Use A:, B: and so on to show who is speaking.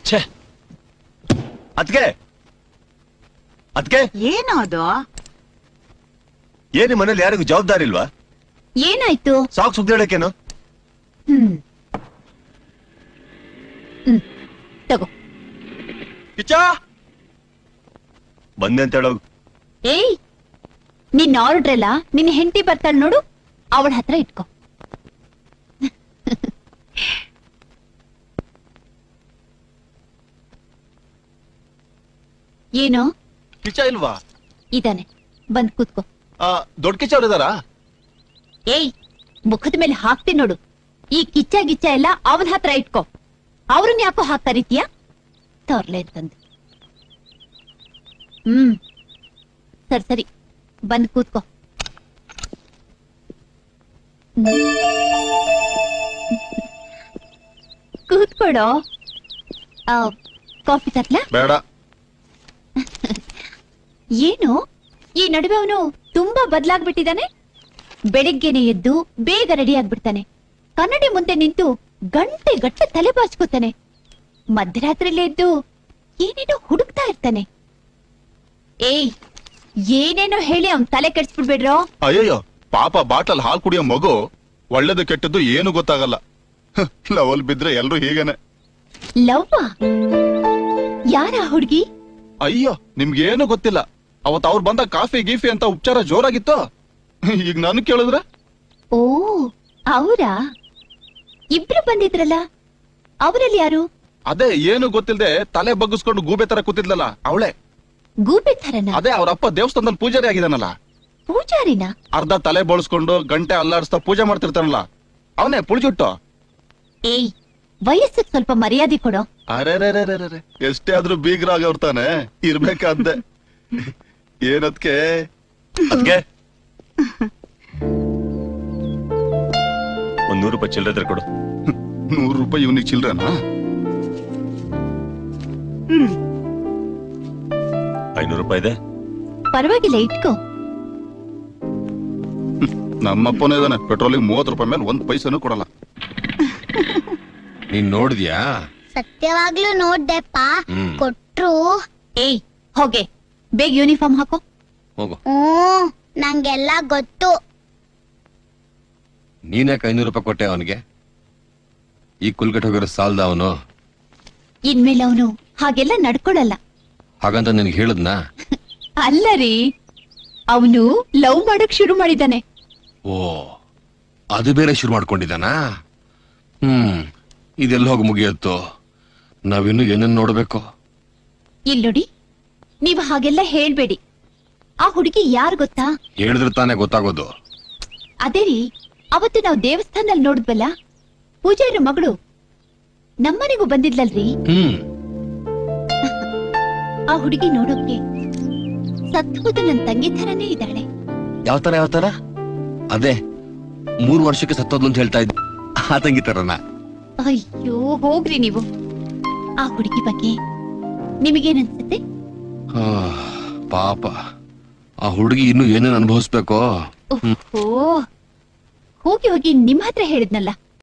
A: ಛೇ ಅದ್ಕೆ ಅದ್ಕೆ
B: ಏನು ಅದು
A: ಏನ್ ಮನೇಲಿ ಯಾರಿಗೂ ಜವಾಬ್ದಾರಿ ಇಲ್ವಾ
C: ಏನಾಯ್ತು
A: ಸಾಕ್ ಸುಗ್ದೇಳಕ್ಕೇನು
C: ಹ್ಮ್ ಹ್ಮ್ ತಗೋ
A: ಕಿಚ್ಚ ಬಂದೆ ಅಂತ ಹೇಳೋಗ್
C: ಏಯ್ ನಿನ್ ಆರ್ಡ್ರ್ ಎಲ್ಲ ನಿನ್ ಹೆಂಡತಿ ಬರ್ತಾಳ ನೋಡು ಅವಳ ಹತ್ರ ಇಟ್ಕೋ ಏನು
D: ಕಿಚ್ಚ ಇಲ್ವಾ
C: ಇದಾನೆ ಬಂದ್ ಕೂತ್ಕೋ
D: ಆ, ದೊಡ್ಡ ಕಿಚ್ಚ ಅವ್ರು ಇದಾರಾ
C: ಏಯ್ ಮುಖದ ಮೇಲೆ ಹಾಕ್ತೀನಿ ನೋಡು ಈ ಕಿಚ್ಚ ಗಿಚ್ಚ ಎಲ್ಲ ಅವನ ಹತ್ರ ಇಟ್ಕೋ ಅವ್ರನ್ನ ಯಾಕೋ ಹಾಕ್ತಾರಿತ್ಯಾ ತರ್ಲೆ ಅಂತಂದು ಹ್ಮ್ ಸರಿ ಸರಿ ಬಂದ್ ಕೂತ್ಕೋ ಹ್ಮ್. ಕೂತ್ಕೊಡೋ ಆ, ಕಾಫಿ ತರ್ಲಾ
D: ಬೇಡ
C: ಏನು ಈ ನಡುವೆ ಅವನು ತುಂಬಾ ಬದಲಾಗ್ಬಿಟ್ಟಿದ್ದಾನೆ ಬೆಳಿಗ್ಗೆನೆ ಎದ್ದು ಬೇಗ ರೆಡಿ ಆಗ್ಬಿಡ್ತಾನೆ ಕನ್ನಡಿ ಮುಂದೆ ನಿಂತು ಗಂಟೆ ಗಟ್ಟೆ ತಲೆ ಬಾಚ್ಕೋತಾನೆ ಮಧ್ಯರಾತ್ರಿಲೇ ಎದ್ದು ಏನೇನೋ ಹುಡುಕ್ತಾ ಇರ್ತಾನೆ ಏಯ್ ಏನೇನೋ ಹೇಳಿ ಅವ್ನ್ ತಲೆ ಕೆಡ್ಸ್ಬಿಡ್ಬೇಡ್ರೋ
D: ಅಯ್ಯಯ್ಯೋ ಪಾಪ ಬಾಟಲ್ ಹಾಲು ಕುಡಿಯೋ ಮಗು ಒಳ್ಳೇದು ಕೆಟ್ಟದ್ದು ಏನು ಗೊತ್ತಾಗಲ್ಲ ಲವಲ್ ಬಿದ್ರೆ ಎಲ್ರು ಹೀಗೇನೆ
C: ಲವ್ವ ಯಾರ ಹುಡುಗಿ
D: ಅಯ್ಯೋ ನಿಮ್ಗೇನು ಗೊತ್ತಿಲ್ಲ ಅವತ್ ಅವ್ರು ಬಂದ ಕಾಫಿ ಗೀಫಿ ಅಂತ ಉಪಚಾರ ಜೋರಾಗಿತ್ತು ಈಗ ನಾನು ಕೇಳಿದ್ರೆ
C: ಓ ಅವರಾ ಇಬ್ರು ಬಂದಿದ್ರಲ್ಲ ಅವರಲ್ಲಿ ಯಾರು
D: ಅದೇ ಏನು ಗೊತ್ತಿಲ್ಲದೆ ತಲೆ ಬಗ್ಗಿಸ್ಕೊಂಡು ಗೂಬೆ ತರ ಕೂತಿದ್ಲಲ್ಲ ಅವಳೆ
C: ಗೂಬೆ ಥರನ
D: ಅದೇ ಅವ್ರ ಅಪ್ಪ ದೇವಸ್ಥಾನದಲ್ಲಿ ಪೂಜಾರಿ ಆಗಿದಾನಲ್ಲ
C: ಪೂಜಾರಿನ
D: ಅರ್ಧ ತಲೆ ಬಳಸ್ಕೊಂಡು ಗಂಟೆ ಅಲ್ಲಾಡಿಸ್ತಾ ಪೂಜೆ ಮಾಡ್ತಿರ್ತಾನಲ್ಲ ಅವನೇ ಪುಳಿಜುಟ್ಟು
C: ಏಯ್ ವಯಸ್ಸಿಗೆ ಸ್ವಲ್ಪ ಮರ್ಯಾದೆ ಕೊಡೋ
D: ಅರೆ ಎಷ್ಟೇ ಆದ್ರೂ ಬೀಗ್ರಾಗವ್ರ ತಾನೆ ಇರ್ಬೇಕಾದ್ದೆ ಏನದ್ಕೆ
A: ಅದ್ಕೆ ಒಂದ್ ನೂರು ರೂಪಾಯಿ ಚಿಲ್ಲರೆ ಕೊಡು
D: ನೂರು ರೂಪಾಯಿ ಇವನಿಗೆ ಚಿಲ್ಡ್ರನಾ
B: ಹ್ಮ್
A: ಐನೂರು ರೂಪಾಯಿ ಇದೆ
C: ಪರವಾಗಿಲ್ಲ ಇಟ್ಕೋ
D: ನಮ್ಮಪ್ಪನೇ ಇದಾನೆ ಪೆಟ್ರೋಲಿಗೆ ಮೂವತ್ತು ರೂಪಾಯಿ ಮೇಲೆ ಒಂದ್ ಪೈಸೆನೂ ಕೊಡಲ್ಲ
E: ನೀನ್ ನೋಡಿದ್ಯಾ
F: ಸತ್ಯವಾಗ್ಲೂ ನೋಡ್ದೆಪ್ಪ
E: ಹ್ಮ್.
F: ಕೊಟ್ರು
C: ಏಯ್ ಹೋಗೆ ಬೇಗ ಯೂನಿಫಾರ್ಮ್ ಹಾಕೋ
E: ಹೋಗು
F: ಹ್ಮ್ ನಂಗೆಲ್ಲ ಗೊತ್ತು
E: ನೀನ್ಯಾಕೆ ಐನೂರು ರೂಪಾಯಿ ಕೊಟ್ಟೆ ಅವನಿಗೆ ಈ ಕುಲ್ಕಟ್ ಹೋಗಿರೋ ಸಾಲ್ದ ಅವನು
C: ಇನ್ಮೇಲೆ ಅವನು ಹಾಗೆಲ್ಲ ನಡ್ಕೊಳಲ್ಲ
E: ಹಾಗಂತ ನಿನ್ಗೆ ಹೇಳಿದ್ನಾ
C: ಅಲ್ಲ ರೀ ಅವನು ಲವ್ ಮಾಡಕ್ ಶುರು ಮಾಡಿದಾನೆ
E: ಓ ಅದು ಬೇರೆ ಶುರು ಮಾಡ್ಕೊಂಡಿದ್ದಾನಾ ಹ್ಮ್ ಇದೆಲ್ಲ ಹೋಗಿ ಮುಗಿಯತ್ತು ನಾವಿನ್ನು ಏನೇನ್ ನೋಡ್ಬೇಕು
C: ಇಲ್ ನೋಡಿ ನೀವು ಹಾಗೆಲ್ಲ ಹೇಳ್ಬೇಡಿ ಆ ಹುಡುಗಿ ಯಾರು ಗೊತ್ತಾ
E: ಹೇಳಿದ್ರೆ ತಾನೇ ಗೊತ್ತಾಗೋದು
C: ಅದೇ ರೀ ಅವತ್ತು ನಾವು ದೇವಸ್ಥಾನದಲ್ಲಿ ನೋಡಿದ್ವಲ್ಲ ಪೂಜಾರಿ ಮಗಳು ನಮ್ಮನೆಗೂ ಬಂದಿದ್ಲಲ್ರಿ
E: ಹ್ಮ್
C: ಆ ಹುಡುಗಿ ನೋಡೋಕೆ ಸತ್ ಹೋದ ನನ್ ತಂಗಿ ಥರನೇ ಇದ್ದಾಳೆ
E: ಯಾವ ತರ ಯಾವ ತರ ಅದೇ ಮೂರು ವರ್ಷಕ್ಕೆ ಸತ್ತೋದ್ಲು ಅಂತ ಹೇಳ್ತಾ ಇದ್ದೆ ಆ ತಂಗಿ ತರನ
C: ಅಯ್ಯೋ ಹೋಗ್ರಿ ನೀವು ಆ ಹುಡುಗಿ ಬಗ್ಗೆ ನಿಮಗೇನನ್ಸುತ್ತೆ
E: ಪಾಪ ಆ ಹುಡುಗಿ ಇನ್ನು ಏನೇನ್ ಅನುಭವಿಸ್ಬೇಕೋ
C: ಓಹೋ ಹೋಗಿ ಹೋಗಿ ನಿಮ್ ಹತ್ರ ಹೇಳಿದ್ನಲ್ಲ